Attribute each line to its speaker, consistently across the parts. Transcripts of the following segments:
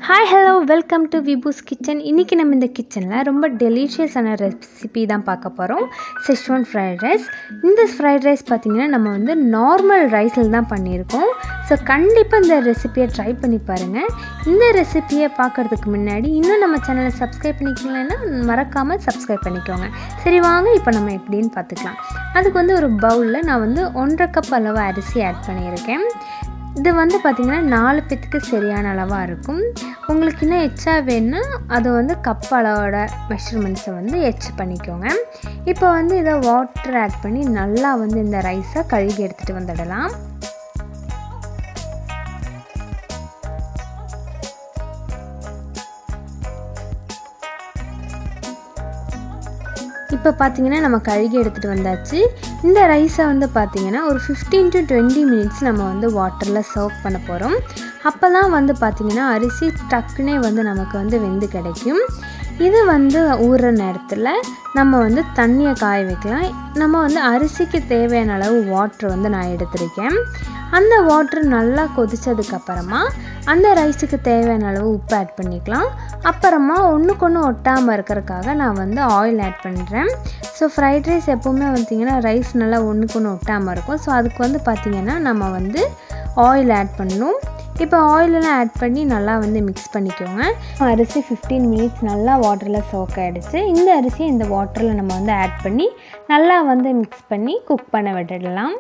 Speaker 1: hi hello welcome to Vibhu's kitchen இன்றைக்கி நம்ம இந்த கிச்சனில் ரொம்ப டெலிஷியஸான ரெசிபி தான் பார்க்க போகிறோம் செஷ்வான் ஃப்ரைட் ரைஸ் இந்த ஃப்ரைட் ரைஸ் பார்த்திங்கன்னா நம்ம வந்து நார்மல் ரைஸில் தான் பண்ணியிருக்கோம் ஸோ கண்டிப்பாக இந்த ரெசிபியை ட்ரை பண்ணி பாருங்கள் இந்த ரெசிபியை பார்க்குறதுக்கு முன்னாடி இன்னும் நம்ம சேனலை சப்ஸ்கிரைப் பண்ணிக்கலன்னா மறக்காமல் சப்ஸ்கிரைப் பண்ணிக்கோங்க சரி வாங்க இப்போ நம்ம எப்படின்னு பார்த்துக்கலாம் அதுக்கு வந்து ஒரு பவுலில் நான் வந்து ஒன்றரை கப் அளவு அரிசி ஆட் பண்ணியிருக்கேன் இது வந்து பார்த்திங்கன்னா நாலு பேத்துக்கு சரியான அளவாக இருக்கும் உங்களுக்கு இன்னும் எச்சா வேணுன்னா அதை வந்து கப் அளவோட மெஷர்மெண்ட்ஸை வந்து எச் பண்ணிக்கோங்க இப்போ வந்து இதை வாட்டர் ஆட் பண்ணி நல்லா வந்து இந்த ரைஸை கழுகி எடுத்துகிட்டு வந்துடலாம் இப்போ பார்த்தீங்கன்னா நம்ம கழுகி எடுத்துகிட்டு வந்தாச்சு இந்த ரைஸை வந்து பார்த்திங்கன்னா ஒரு ஃபிஃப்டீன் டு டுவெண்ட்டி மினிட்ஸ் நம்ம வந்து வாட்டரில் சர்வ் பண்ண போகிறோம் அப்போ தான் வந்து பார்த்திங்கன்னா அரிசி டக்குனே வந்து நமக்கு வந்து வெந்து கிடைக்கும் இது வந்து ஊறுற நேரத்தில் நம்ம வந்து தண்ணியை காய வைக்கலாம் நம்ம வந்து அரிசிக்கு தேவையான அளவு வாட்ரு வந்து நான் எடுத்திருக்கேன் அந்த வாட்ரு நல்லா கொதித்ததுக்கப்புறமா அந்த ரைஸுக்கு தேவையான அளவு உப்பு ஆட் பண்ணிக்கலாம் அப்புறமா ஒன்றுக்கு ஒன்று ஒட்டாமல் இருக்கிறதுக்காக நான் வந்து ஆயில் ஆட் பண்ணுறேன் ஸோ ஃப்ரைட் ரைஸ் எப்போவுமே பார்த்திங்கன்னா ரைஸ் நல்லா ஒன்றுக்கு ஒன்று ஒட்டாமல் இருக்கும் ஸோ அதுக்கு வந்து பார்த்திங்கன்னா நம்ம வந்து ஆயில் ஆட் பண்ணணும் இப்போ ஆயிலெலாம் ஆட் பண்ணி நல்லா வந்து மிக்ஸ் பண்ணிக்கோங்க அரிசி ஃபிஃப்டீன் மினிட்ஸ் நல்லா வாட்டரில் சோக் ஆகிடுச்சு இந்த அரிசியை இந்த வாட்டரில் நம்ம வந்து ஆட் பண்ணி நல்லா வந்து மிக்ஸ் பண்ணி குக் பண்ண விட்டுடலாம்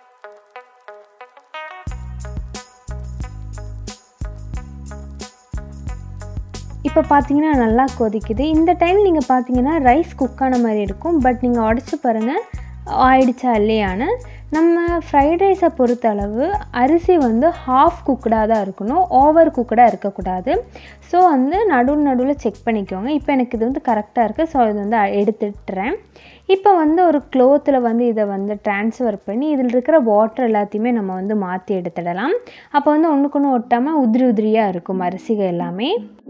Speaker 1: இப்போ பார்த்தீங்கன்னா நல்லா கொதிக்குது இந்த டைம் நீங்கள் பார்த்தீங்கன்னா ரைஸ் குக் ஆன மாதிரி இருக்கும் பட் நீங்கள் உடச்சி பாருங்கள் ஆயிடுச்சா இல்லையான்னு நம்ம ஃப்ரைட் ரைஸை பொறுத்த அளவு அரிசி வந்து ஹாஃப் குக்கடாக தான் இருக்கணும் ஓவர் குக்கடாக இருக்கக்கூடாது ஸோ வந்து நடுவில் நடுவில் செக் பண்ணிக்கோங்க இப்போ எனக்கு இது வந்து கரெக்டாக இருக்குது ஸோ இது வந்து எடுத்துட்டுறேன் இப்போ வந்து ஒரு க்ளோத்தில் வந்து இதை வந்து ட்ரான்ஸ்ஃபர் பண்ணி இதில் இருக்கிற வாட்டர் எல்லாத்தையுமே நம்ம வந்து மாற்றி எடுத்துடலாம் அப்போ வந்து ஒன்றுக்கு ஒன்று ஒட்டாமல் உதிரி உதிரியாக இருக்கும் அரிசிகள் எல்லாமே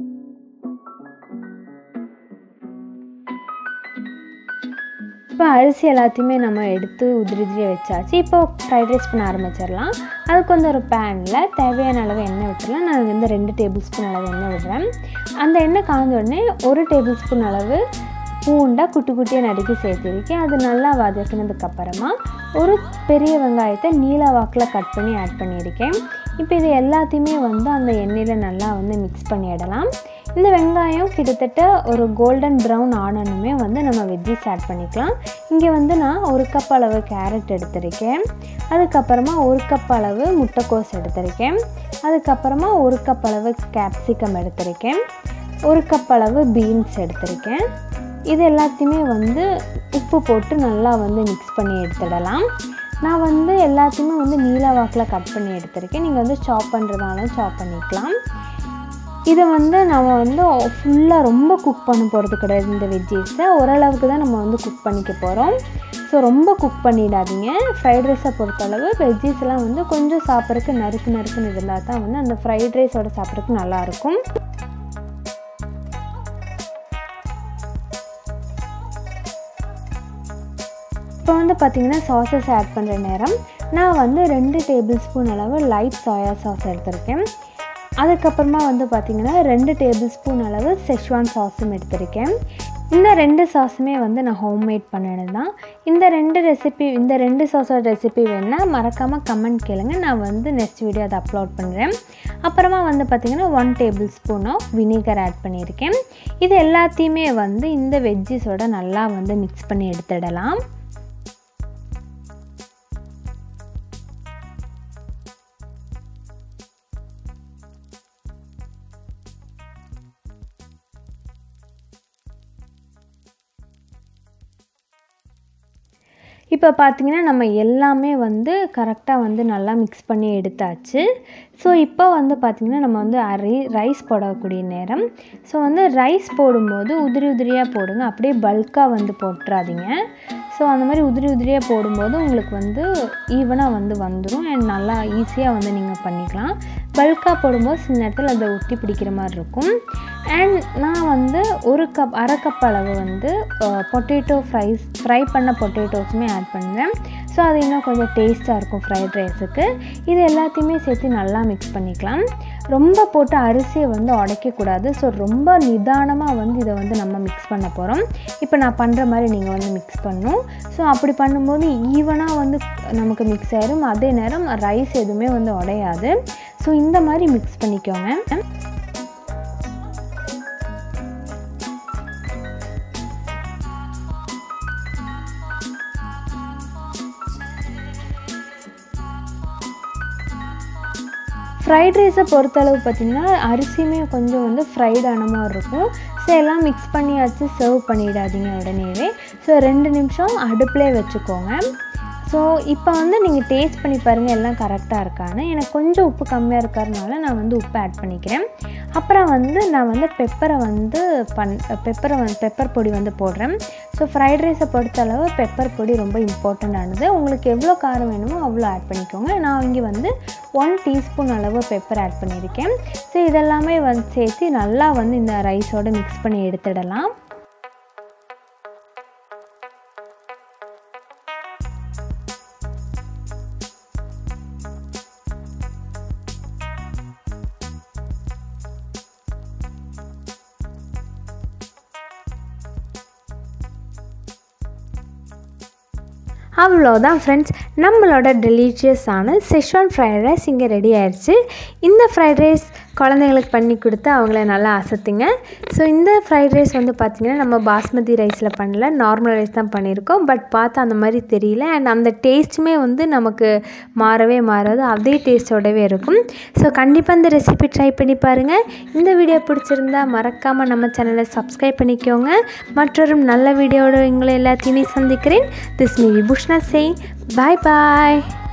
Speaker 1: இப்போ அரிசி எல்லாத்தையுமே நம்ம எடுத்து உதிரி உதிரியாக வச்சாச்சு இப்போ ஃப்ரைட் ரைஸ் பண்ண ஆரம்பிச்சிடலாம் அதுக்கு வந்து ஒரு பேனில் தேவையான அளவு எண்ணெய் விட்டுலாம் நான் வந்து ரெண்டு டேபிள் ஸ்பூன் அளவு எண்ணெய் விடுறேன் அந்த எண்ணெய் காய்ஞ்ச உடனே ஒரு டேபிள் ஸ்பூன் அளவு பூண்டாக குட்டி குட்டியாக நறுக்கி சேர்த்துருக்கேன் அது நல்லா வதக்கினதுக்கப்புறமா ஒரு பெரிய வெங்காயத்தை நீல வாக்கில் கட் பண்ணி ஆட் பண்ணியிருக்கேன் இப்போ இது எல்லாத்தையுமே வந்து அந்த எண்ணெயில் நல்லா வந்து மிக்ஸ் பண்ணிடலாம் இந்த வெங்காயம் கிட்டத்தட்ட ஒரு கோல்டன் ப்ரௌன் ஆனனுமே வந்து நம்ம வெஜ்ஜிஸ் ஆட் பண்ணிக்கலாம் இங்கே வந்து நான் ஒரு கப் அளவு கேரட் எடுத்திருக்கேன் அதுக்கப்புறமா ஒரு கப் அளவு முட்டைக்கோஸ் எடுத்திருக்கேன் அதுக்கப்புறமா ஒரு கப் அளவு கேப்சிகம் எடுத்திருக்கேன் ஒரு கப் அளவு பீன்ஸ் எடுத்திருக்கேன் இது எல்லாத்தையுமே வந்து உப்பு போட்டு நல்லா வந்து மிக்ஸ் பண்ணி எடுத்துடலாம் நான் வந்து எல்லாத்தையுமே வந்து நீல வாக்கில் கட் பண்ணி எடுத்திருக்கேன் நீங்கள் வந்து சாப் பண்ணுறதாலும் சாப் பண்ணிக்கலாம் இதை வந்து நம்ம வந்து ஃபுல்லாக ரொம்ப குக் பண்ண போகிறது கிடையாது இந்த வெஜ்ஜீஸை ஓரளவுக்கு தான் நம்ம வந்து குக் பண்ணிக்க போகிறோம் ஸோ ரொம்ப குக் பண்ணிடாதீங்க ஃப்ரைட் ரைஸை பொறுத்தளவு வெஜ்ஜீஸ் எல்லாம் வந்து கொஞ்சம் சாப்பிட்றதுக்கு நறுக்கு நறுக்குன்னு இருந்தால் தான் வந்து அந்த ஃப்ரைட் ரைஸோட சாப்பிட்றதுக்கு நல்லாயிருக்கும் இப்போ வந்து பார்த்திங்கன்னா சாஸஸ் ஆட் பண்ணுற நேரம் நான் வந்து ரெண்டு டேபிள் ஸ்பூன் அளவு லைட் சோயா சாஸ் எடுத்திருக்கேன் அதுக்கப்புறமா வந்து பார்த்திங்கன்னா ரெண்டு டேபிள் ஸ்பூன் அளவு செஷ்வான் சாஸும் எடுத்திருக்கேன் இந்த ரெண்டு சாஸுமே வந்து நான் ஹோம்மேட் பண்ணினது தான் இந்த ரெண்டு ரெசிபி இந்த ரெண்டு சாஸோட ரெசிபி வேணால் மறக்காமல் கமெண்ட் கேளுங்க நான் வந்து நெக்ஸ்ட் வீடியோ அதை அப்லோட் பண்ணுறேன் அப்புறமா வந்து பார்த்திங்கன்னா one tablespoon of vinegar add பண்ணியிருக்கேன் இது எல்லாத்தையுமே வந்து இந்த வெஜ்ஜிஸோட நல்லா வந்து மிக்ஸ் பண்ணி எடுத்துடலாம் இப்போ பார்த்திங்கன்னா நம்ம எல்லாமே வந்து கரெக்டாக வந்து நல்லா மிக்ஸ் பண்ணி எடுத்தாச்சு ஸோ இப்போ வந்து பார்த்திங்கன்னா நம்ம வந்து அரை ரைஸ் போடக்கூடிய நேரம் ஸோ வந்து ரைஸ் போடும்போது உதிரி உதிரியாக போடுங்க அப்படியே பல்காக வந்து போட்டுறாதீங்க ஸோ அந்த மாதிரி உதிரி உதிரியாக போடும்போது உங்களுக்கு வந்து ஈவனாக வந்து வந்துடும் அண்ட் நல்லா ஈஸியாக வந்து நீங்கள் பண்ணிக்கலாம் பல்காக போடும்போது சில நேரத்தில் அதை ஒட்டி பிடிக்கிற மாதிரி இருக்கும் அண்ட் நான் வந்து ஒரு கப் அரை கப் அளவு வந்து பொட்டேட்டோ ஃப்ரைஸ் ஃப்ரை பண்ண பொட்டேட்டோஸுமே ஆட் பண்ணுறேன் ஸோ அது இன்னும் கொஞ்சம் டேஸ்ட்டாக இருக்கும் ஃப்ரைட் ரைஸுக்கு இது எல்லாத்தையுமே சேர்த்து நல்லா மிக்ஸ் பண்ணிக்கலாம் ரொம்ப போட்டு அரிசியை வந்து உடைக்கக்கூடாது ஸோ ரொம்ப நிதானமாக வந்து இதை வந்து நம்ம மிக்ஸ் பண்ண போகிறோம் இப்போ நான் பண்ணுற மாதிரி நீங்கள் வந்து மிக்ஸ் பண்ணணும் ஸோ அப்படி பண்ணும்போது ஈவனாக வந்து நமக்கு மிக்ஸ் ஆயிரும் அதே நேரம் ரைஸ் எதுவுமே வந்து உடையாது ஸோ இந்த மாதிரி மிக்ஸ் பண்ணிக்கோங்க ஃப்ரைட் ரைஸை பொறுத்தளவு பார்த்திங்கன்னா அரிசியுமே கொஞ்சம் வந்து ஃப்ரைட் ஆன மாதிரி இருக்கும் ஸோ எல்லாம் மிக்ஸ் பண்ணியாச்சு சர்வ் பண்ணிடாதீங்க உடனேவே ஸோ ரெண்டு நிமிஷம் அடுப்பிலே வச்சுக்கோங்க ஸோ இப்போ வந்து நீங்கள் டேஸ்ட் பண்ணி பாருங்கள் எல்லாம் கரெக்டாக இருக்கான்னு எனக்கு கொஞ்சம் உப்பு கம்மியாக இருக்கிறதுனால நான் வந்து உப்பு ஆட் பண்ணிக்கிறேன் அப்புறம் வந்து நான் வந்து பெப்பரை வந்து பண் பெப்பரை வந்து பெப்பர் பொடி வந்து போடுறேன் ஸோ ஃப்ரைட் ரைஸை பொறுத்தளவு பெப்பர் பொடி ரொம்ப இம்பார்ட்டண்ட்டானது உங்களுக்கு எவ்வளோ காரம் வேணுமோ அவ்வளோ ஆட் பண்ணிக்கோங்க நான் இங்கே வந்து ஒன் டீஸ்பூன் அளவு பெப்பர் ஆட் பண்ணியிருக்கேன் ஸோ இதெல்லாமே வந்து சேர்த்து நல்லா வந்து இந்த ரைஸோடு மிக்ஸ் பண்ணி எடுத்துடலாம் அவ்வளோதான் ஃப்ரெண்ட்ஸ் நம்மளோட டெலிஷியஸான செஷ்வான் ஃப்ரைட் ரைஸ் இங்கே ரெடி ஆயிடுச்சு இந்த ஃப்ரைட் ரைஸ் குழந்தைங்களுக்கு பண்ணி கொடுத்து அவங்கள நல்லா அசத்துங்க ஸோ இந்த ஃப்ரைட் ரைஸ் வந்து பார்த்திங்கன்னா நம்ம பாஸ்மதி ரைஸில் பண்ணல நார்மல் ரைஸ் தான் பண்ணியிருக்கோம் பட் பார்த்தா அந்த மாதிரி தெரியல அண்ட் அந்த டேஸ்ட்டுமே வந்து நமக்கு மாறவே மாறாது அதே டேஸ்ட்டோடவே இருக்கும் ஸோ கண்டிப்பாக இந்த ரெசிபி ட்ரை பண்ணி பாருங்கள் இந்த வீடியோ பிடிச்சிருந்தா மறக்காமல் நம்ம சேனலை சப்ஸ்கிரைப் பண்ணிக்கோங்க மற்றொரு நல்ல வீடியோட உங்களை எல்லாத்தையுமே சந்திக்கிறேன் திஸ் மீ விபூஷ்ணா செய் பாய் பாய்